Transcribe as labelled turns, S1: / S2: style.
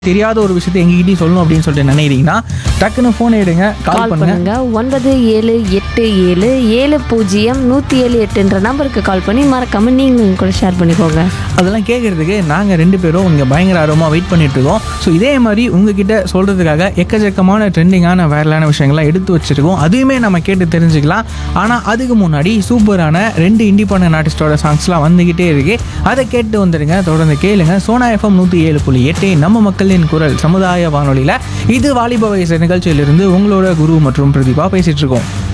S1: தெரியாத ஒரு விஷயத்தை எங்ககிட்டயும் சொல்லணும் அப்படின்னு சொல்லிட்டு நினைக்கிறீங்கன்னா டக்குன்னு ஃபோன் எடுங்க கால்
S2: கால்
S1: பண்ணுங்க
S2: பண்ணுங்க ஒன்பது ஏழு எட்டு ஏழு ஏழு பூஜ்ஜியம் நூற்றி ஏழு எட்டுன்ற நம்பருக்கு கால் பண்ணி மறக்காம நீங்களும் கூட ஷேர் பண்ணிக்கோங்க
S1: அதெல்லாம் கேட்கறதுக்கு நாங்கள் ரெண்டு பேரும் இங்கே பயங்கர ஆர்வமாக வெயிட் பண்ணிட்டு இருக்கோம் ஸோ இதே மாதிரி உங்ககிட்ட சொல்கிறதுக்காக எக்கச்சக்கமான ட்ரெண்டிங்கான வைரலான விஷயங்கள்லாம் எடுத்து வச்சிருக்கோம் அதுவுமே நம்ம கேட்டு தெரிஞ்சுக்கலாம் ஆனால் அதுக்கு முன்னாடி சூப்பரான ரெண்டு இண்டிபெண்டன்ட் ஆர்டிஸ்டோட சாங்ஸ்லாம் வந்துக்கிட்டே இருக்கு அதை கேட்டு வந்துடுங்க தொடர்ந்து கேளுங்க சோனா எஃப்எம் நூற்றி ஏழு புள்ளி எட்டு நம்ம மக்களின் குரல் சமுதாய வானொலியில் இது வாலிப வயசு நிகழ்ச்சியிலிருந்து உங்களோட குரு மற்றும் பிரதீபா பேசிட்டு இருக்கோம்